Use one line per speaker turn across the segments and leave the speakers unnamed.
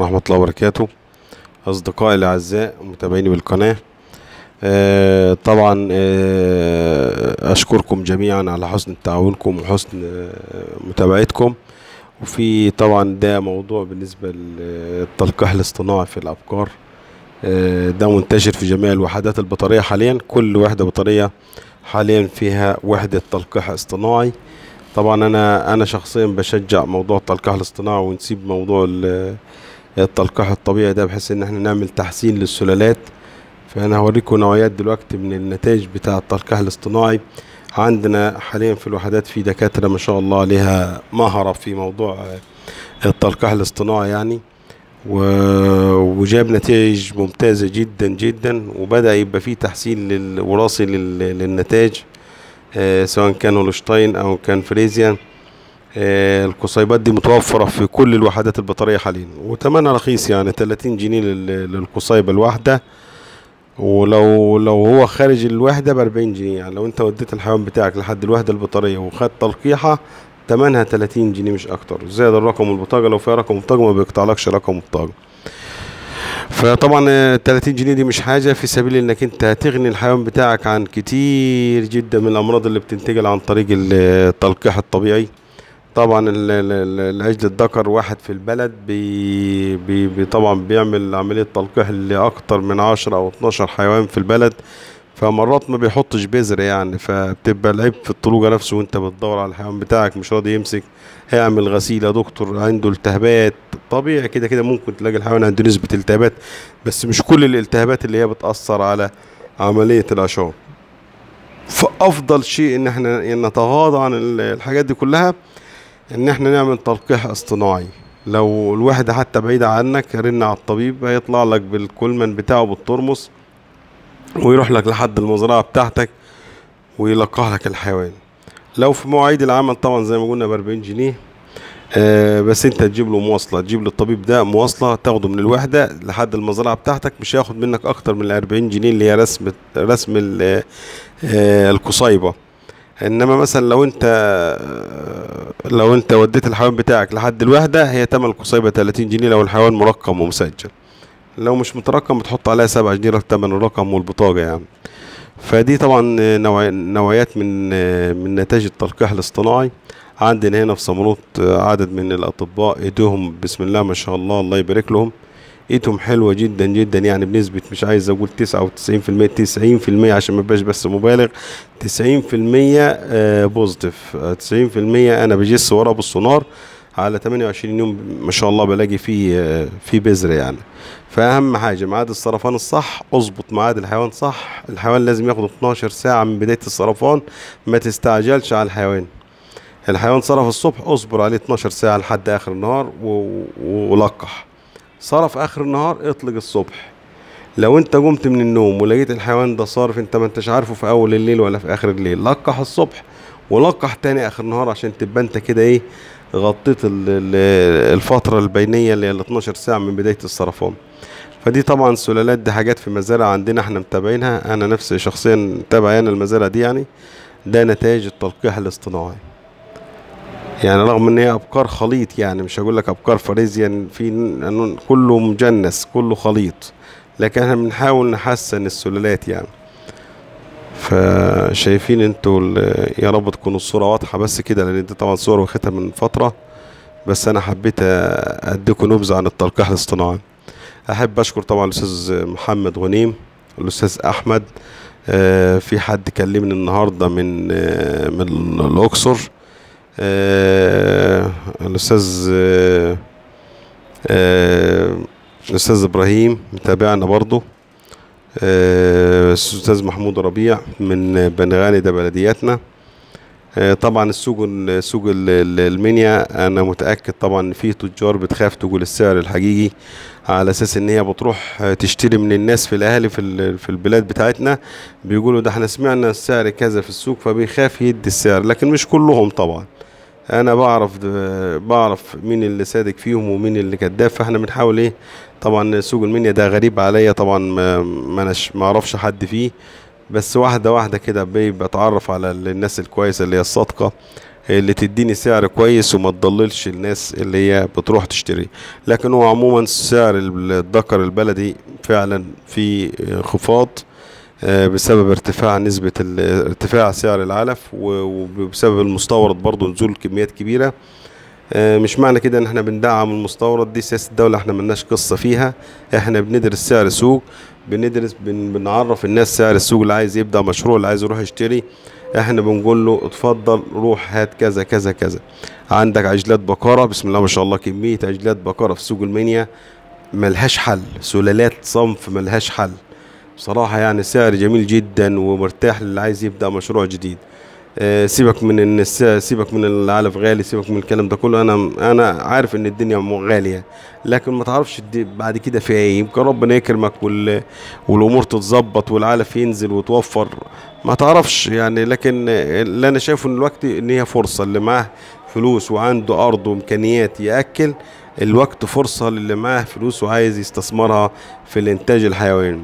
ورحمة الله وبركاته أصدقائي الأعزاء متابعيني بالقناة آه، طبعا آه، أشكركم جميعا على حسن تعاونكم وحسن آه، متابعتكم وفي طبعا ده موضوع بالنسبة للتلقيح الاصطناعي في الأبقار آه، ده منتشر في جميع الوحدات البطارية حاليا كل وحدة بطارية حاليا فيها وحدة تلقيح اصطناعي طبعا انا انا شخصيا بشجع موضوع التلقيح الاصطناعي ونسيب موضوع ال- التلقيح الطبيعي ده بحيث ان احنا نعمل تحسين للسلالات فانا هوريكم نوعيات دلوقتي من النتائج بتاع التلقيح الاصطناعي عندنا حاليا في الوحدات في دكاترة ما شاء الله لها مهرة في موضوع آه، التلقيح الاصطناعي يعني و- وجاب نتائج ممتازة جدا جدا وبدأ يبقى فيه تحسين لل- وراثي لل- للنتائج آه، سواء كان هولشتاين او كان فريزيان آه، القصيبات دي متوفرة في كل الوحدات البطارية حاليا وتمنها رخيص يعني 30 جنيه لل- للقصيبة الواحدة ولو لو هو خارج الوحدة ب 40 جنيه يعني لو انت وديت الحيوان بتاعك لحد الوحدة البطارية وخدت تلقيحة تمنها 30 جنيه مش اكتر زائد الرقم البطاقة لو فيها رقم بطاقة ما بيقطعلكش رقم بطاقة فطبعا آه، 30 جنيه دي مش حاجة في سبيل انك انت هتغني الحيوان بتاعك عن كتير جدا من الامراض اللي بتنتقل عن طريق التلقيح الطبيعي طبعا ال- ال- ال- العجل الذكر واحد في البلد بي بي بي طبعا بيعمل عملية تلقيح لأكتر من 10 أو 12 حيوان في البلد فمرات ما بيحطش بذر يعني فبتبقى العيب في الطلوجة نفسه وانت بتدور على الحيوان بتاعك مش راضي يمسك هيعمل غسيل يا دكتور عنده التهابات طبيعي كده كده ممكن تلاقي الحيوان عنده نسبة التهابات بس مش كل الالتهابات اللي هي بتأثر على عملية العشار فأفضل شيء إن احنا نتغاضى عن ال- الحاجات دي كلها إن احنا نعمل تلقيح اصطناعي لو الوحدة حتى بعيدة عنك رن على الطبيب هيطلع لك بالكولمان بتاعه بالترمس ويروح لك لحد المزرعة بتاعتك ويلقح لك الحيوان لو في مواعيد العمل طبعا زي ما قلنا ب 40 جنيه آه بس انت تجيب له مواصله تجيب للطبيب ده مواصله تاخده من الوحده لحد المزرعه بتاعتك مش هياخد منك اكتر من ال 40 جنيه اللي هي رسم رسم ال- آه القصيبه انما مثلا لو انت آه، لو انت وديت الحيوان بتاعك لحد الوحده هي تمن القصيبه 30 جنيه لو الحيوان مرقم ومسجل لو مش مترقم بتحط عليها 7 جنيه تمن الرقم والبطاقه يعني فدي طبعا نوع- نوعيات من من نتائج التلقيح الاصطناعي عندنا هنا في سمروت عدد من الاطباء ايديهم بسم الله ما شاء الله الله يبارك لهم ايدهم حلوه جدا جدا يعني بنسبه مش عايز اقول 99% 90% عشان ما بقاش بس مبالغ 90% آه، بوزيتيف آه، 90% انا بجس ورا بالسونار على 28 يوم ما شاء الله بلاقي فيه آه، فيه بذر يعني فاهم حاجه ميعاد الصرفان الصح اظبط ميعاد الحيوان صح الحيوان لازم ياخد 12 ساعه من بدايه الصرفان ما تستعجلش على الحيوان الحيوان صرف الصبح اصبر عليه 12 ساعه لحد اخر النهار و... و- ولقح صرف اخر النهار اطلق الصبح لو انت قمت من النوم ولقيت الحيوان ده صارف انت ما انتش عارفه في اول الليل ولا في اخر الليل لقح الصبح ولقح تاني اخر النهار عشان تبقى انت كده ايه غطيت ال- ال- الفتره البينيه اللي هي ال 12 ساعه من بدايه الصرفان فدي طبعا سلالات دي حاجات في مزارع عندنا احنا متابعينها انا نفسي شخصيا متابع انا المزارع دي يعني ده نتائج التلقيح الاصطناعي يعني رغم ان هي ابقار خليط يعني مش هقول لك ابقار فريزيان في ن- كله مجنس كله خليط لكن احنا بنحاول نحسن السلالات يعني فشايفين انتوا ال- يا رب تكون الصورة واضحة بس كده لان دي طبعا صورة واخدها من فترة بس انا حبيت اديكم نبذة عن التلقيح الاصطناعي احب اشكر طبعا الاستاذ محمد غنيم الاستاذ احمد آه، في حد كلمني النهارده من آه، من الاقصر آه، الاستاذ آه، آه، الاستاذ ابراهيم متابعنا برضه آه، الاستاذ محمود ربيع من بنغاني ده بلدياتنا آه، طبعا السوق ال- سوق ال- ال- المنيا انا متاكد طبعا ان في تجار بتخاف تقول السعر الحقيقي على اساس ان هي بتروح آه، تشتري من الناس في الاهالي في ال- في البلاد بتاعتنا بيقولوا ده احنا سمعنا السعر كذا في السوق فبيخاف يدي السعر لكن مش كلهم طبعا انا بعرف د- بعرف مين اللي صادق فيهم ومين اللي كذاب فاحنا بنحاول ايه طبعا سوق المنيا ده غريب عليا طبعا ما ما أناش- ما اعرفش حد فيه بس واحده واحده كده بي- بتعرف على ال- الناس الكويسه اللي هي الصادقه اللي تديني سعر كويس وما تضللش الناس اللي هي بتروح تشتري لكن هو عموما سعر الذكر البلدي فعلا في انخفاض آه، بسبب ارتفاع نسبة ال- ارتفاع سعر العلف و- وبسبب المستورد برضو نزول كميات كبيرة آه، مش معنى كده ان احنا بندعم المستورد دي سياسة الدولة احنا ملناش قصة فيها احنا بندرس سعر السوق بندرس بن بنعرف الناس سعر السوق اللي عايز يبدأ مشروع اللي عايز يروح يشتري احنا بنقول له اتفضل روح هات كذا كذا كذا عندك عجلات بقرة بسم الله ما شاء الله كمية عجلات بقرة في سوق المنيا ملهاش حل سلالات صنف ملهاش حل بصراحة يعني سعر جميل جدا ومرتاح للي عايز يبدأ مشروع جديد آه، سيبك من ان الس- سيبك من العلف غالي سيبك من الكلام ده كله انا انا عارف ان الدنيا م- غاليه لكن ما تعرفش الد- بعد كده في ايه يمكن ربنا يكرمك وال والامور تتظبط والعلف ينزل وتوفر ما تعرفش يعني لكن اللي انا شايفه ان الوقت ان هي فرصه اللي معاه فلوس وعنده ارض وامكانيات ياكل الوقت فرصه للي معاه فلوس وعايز يستثمرها في الانتاج الحيواني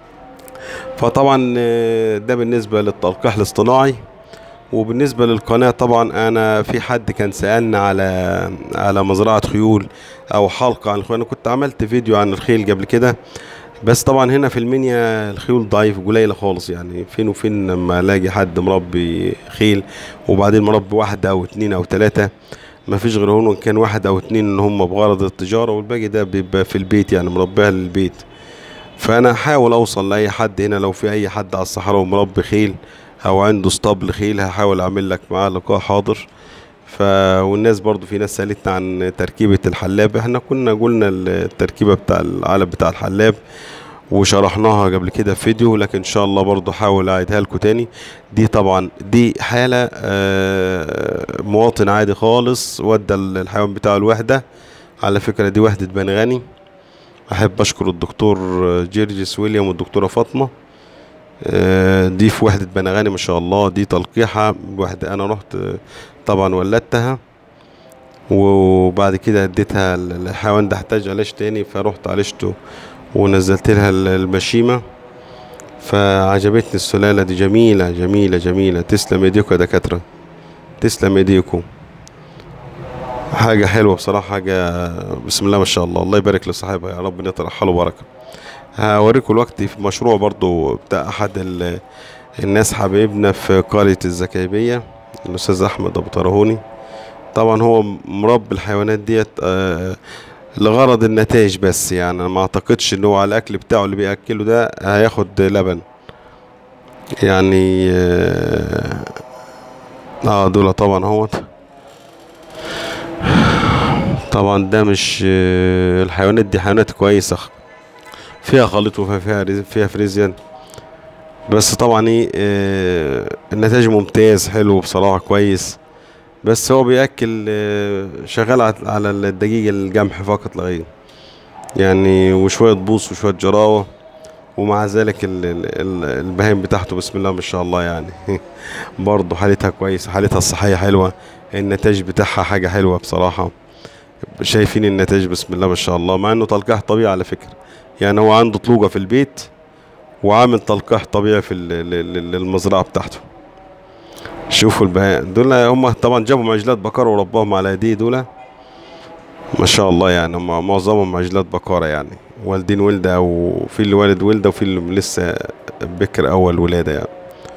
فطبعا آه، ده بالنسبه للتلقيح الاصطناعي وبالنسبة للقناة طبعا أنا في حد كان سألنا على على مزرعة خيول أو حلقة عن الخيول أنا كنت عملت فيديو عن الخيل قبل كده بس طبعا هنا في المنيا الخيول ضعيف قليلة خالص يعني فين وفين لما الاقي حد مربي خيل وبعدين مربي واحدة أو اتنين أو تلاتة ما فيش غير هون كان واحد أو اتنين إن هم بغرض التجارة والباقي ده بيبقى في البيت يعني مربيها للبيت فأنا هحاول أوصل لأي حد هنا لو في أي حد على الصحراء ومربي خيل او عنده اسطبل خيل هحاول اعمل لك معاه لقاء حاضر ف والناس برضو في ناس سالتنا عن تركيبة الحلاب احنا كنا قلنا التركيبة بتاع العلب بتاع الحلاب وشرحناها قبل كده في فيديو لكن ان شاء الله برضو حاول اعيدها لكم تاني دي طبعا دي حالة آه، مواطن عادي خالص ودى الحيوان بتاعه الوحدة على فكرة دي وحدة بني غني احب اشكر الدكتور جيرجس ويليام والدكتورة فاطمة آه، دي في وحدة بنغاني ما شاء الله دي تلقيحة وحدة أنا رحت آه، طبعا ولدتها وبعد كده اديتها ال- الحيوان ده احتاج علاج تاني فرحت عالجته ونزلت لها ال- المشيمة فعجبتني السلالة دي جميلة جميلة جميلة تسلم ايديكم يا دكاترة تسلم ايديكم حاجة حلوة بصراحة حاجة بسم الله ما شاء الله الله يبارك لصاحبها يا رب يطرحها بركة هوريكم الوقت في مشروع برضو بتاع احد ال- الناس حبايبنا في قرية الزكايبية الاستاذ احمد ابو طرهوني طبعا هو مربي الحيوانات ديت آه، لغرض النتائج بس يعني أنا ما اعتقدش ان هو على الاكل بتاعه اللي بياكله ده هياخد لبن يعني اه آه، دول طبعا اهوت طبعا ده مش آه، الحيوانات دي حيوانات كويسة فيها خليط وفيها فيها ريز- فيها فريزيان بس طبعا ايه آه، النتائج ممتاز حلو بصراحة كويس بس هو بياكل آه، شغال على- على الدقيق الجمح فقط لا غير يعني وشوية بوص وشوية جراوة ومع ذلك ال- ال- ال- البهايم بتاعته بسم الله ما شاء الله يعني برضه حالتها كويسة حالتها الصحية حلوة النتائج بتاعها حاجة حلوة بصراحة شايفين النتائج بسم الله ما شاء الله مع انه تلقيح طبيعي على فكرة يعني هو عنده طلوقة في البيت وعامل تلقيح طبيعي في ال- ال- ال- المزرعة بتاعته شوفوا البهائم دول هم طبعا جابوا معجلات بقرة ورباهم على ايديه دول ما شاء الله يعني هم معظمهم معجلات بقرة يعني والدين ولدة وفي اللي والد ولدة وفي اللي لسه بكر أول ولادة يعني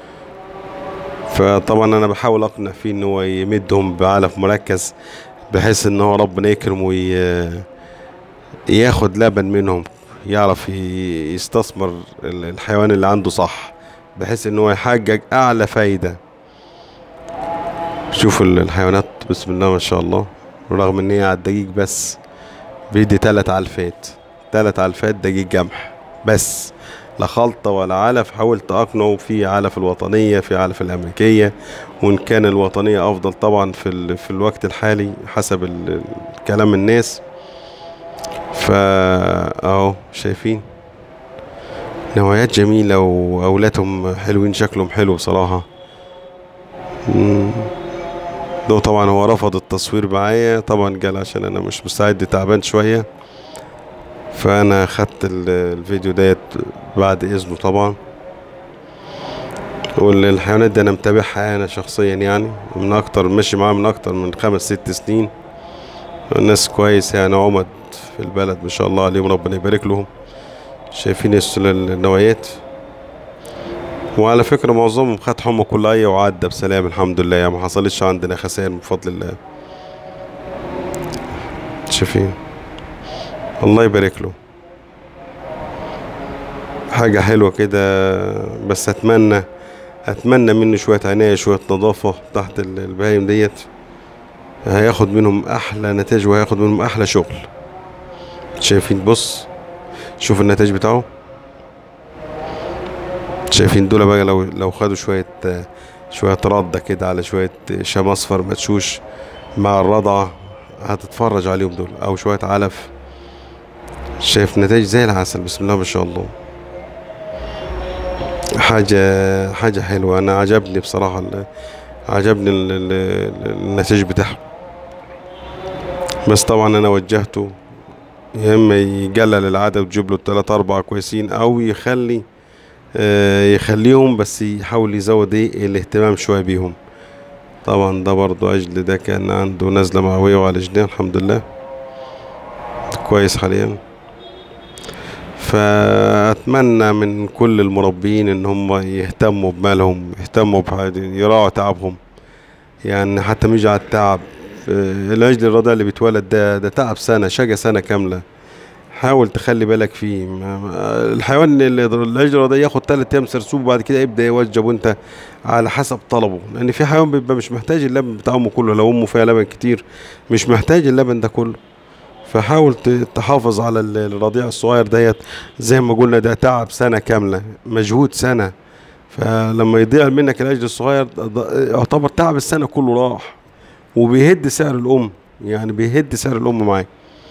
فطبعا أنا بحاول أقنع فيه إن هو يمدهم بعلف مركز بحيث إن هو ربنا يكرمه وي... ياخد لبن منهم يعرف ي- يستثمر ال- الحيوان اللي عنده صح بحيث إن هو يحقق أعلى فايدة شوفوا ال- الحيوانات بسم الله ما شاء الله رغم ان هي على الدقيق بس بيدي تلات علفات تلات علفات دقيق جمح بس لا خلطة ولا علف حاولت أقنعه في علف الوطنية في علف الأمريكية وإن كان الوطنية أفضل طبعا في, ال... في الوقت الحالي حسب ال... كلام الناس فا أهو شايفين نوعيات جميلة وأولادهم حلوين شكلهم حلو بصراحة مم. ده طبعا هو رفض التصوير معايا طبعا قال عشان انا مش مستعد تعبان شوية فانا خدت ال- الفيديو ديت بعد اذنه طبعا والحيوانات دي انا متابعها انا شخصيا يعني من اكتر ماشي معاها من اكتر من خمس ست سنين ناس كويس يعني عمد في البلد ما شاء الله عليهم ربنا يبارك لهم شايفين السل- النوايات وعلى فكرة معظمهم خد حمى كلية وعدى بسلام الحمد لله يعني ما حصلتش عندنا خسائر بفضل الله شايفين الله يبارك له حاجة حلوة كده بس أتمنى أتمنى منه شوية عناية شوية نظافة تحت ال- البهايم ديت هياخد منهم أحلى نتائج وهياخد منهم أحلى شغل شايفين بص شوف النتائج بتاعه شايفين دول بقى لو لو خدوا شوية شوية ردة كده على شوية شام أصفر مدشوش مع الرضعة هتتفرج عليهم دول أو شوية علف شايف نتائج زي العسل بسم الله ما شاء الله حاجة حاجة حلوة أنا عجبني بصراحة ال- عجبني ال- ال- النتائج بتاعهم بس طبعا أنا وجهته يا إما يقلل العدد ويجيب له تلات أربعة كويسين أو يخلي آه، يخليهم بس يحاول يزود ايه الاهتمام شوية بيهم طبعا ده برضو أجل ده كان عنده نزلة معوية وعالجناه الحمد لله كويس حاليا فأتمنى من كل المربين إن هم يهتموا بمالهم يهتموا بحاجة يراعوا تعبهم يعني حتى مش على التعب آه، العجل الرضيع اللي بيتولد ده ده تعب سنة شقى سنة كاملة حاول تخلي بالك فيه ما- ما- الحيوان اللي العجل الرضيع ياخد تلات ايام سرسوب وبعد كده يبدا يوجب وانت على حسب طلبه لان في حيوان بيبقى مش محتاج اللبن بتاع امه كله لو امه فيها لبن كتير مش محتاج اللبن ده كله فحاول ت- تحافظ على ال- الرضيع الصغير ديت زي ما قلنا ده تعب سنة كاملة مجهود سنة فلما يضيع منك العجل الصغير ده- ده يعتبر تعب السنة كله راح وبيهد سعر الأم يعني بيهد سعر الأم معاك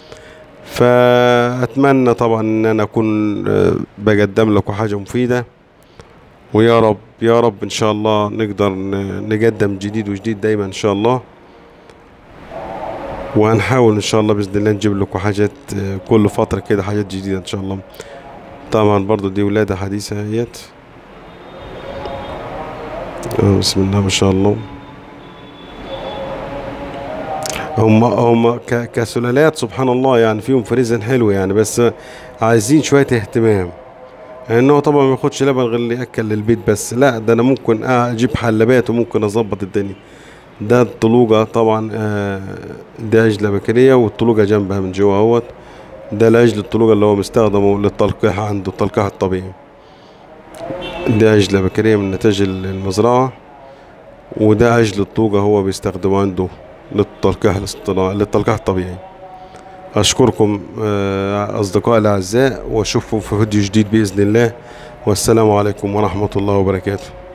فأتمنى طبعا إن أنا أكون آه، بقدم لكم حاجة مفيدة ويا رب يا رب إن شاء الله نقدر ن- نقدم جديد وجديد دايما إن شاء الله وهنحاول إن شاء الله بإذن الله نجيب لكم حاجات آه، كل فترة كده حاجات جديدة إن شاء الله طبعا برضو دي ولادة حديثة اهيت آه، بسم الله ما شاء الله هم هم ك- كسلالات سبحان الله يعني فيهم فريزن حلو يعني بس عايزين شوية اهتمام يعني هو طبعا ما ياخدش لبن غير اللي ياكل للبيت بس لا ده انا ممكن اجيب حلبات وممكن اظبط الدنيا ده الطلوقة طبعا آه، ده عجلة بكرية والطلوقة جنبها من جوا اهوت ده العجل الطلوقة اللي هو مستخدمه للتلقيح عنده التلقيح الطبيعي ده عجلة بكرية من نتاج المزرعة وده عجل الطوقة هو بيستخدمه عنده للتلقيح الاصطناعي للتلقيح الطبيعي أشكركم آه، أصدقائي الأعزاء وأشوفكم في فيديو جديد بإذن الله والسلام عليكم ورحمة الله وبركاته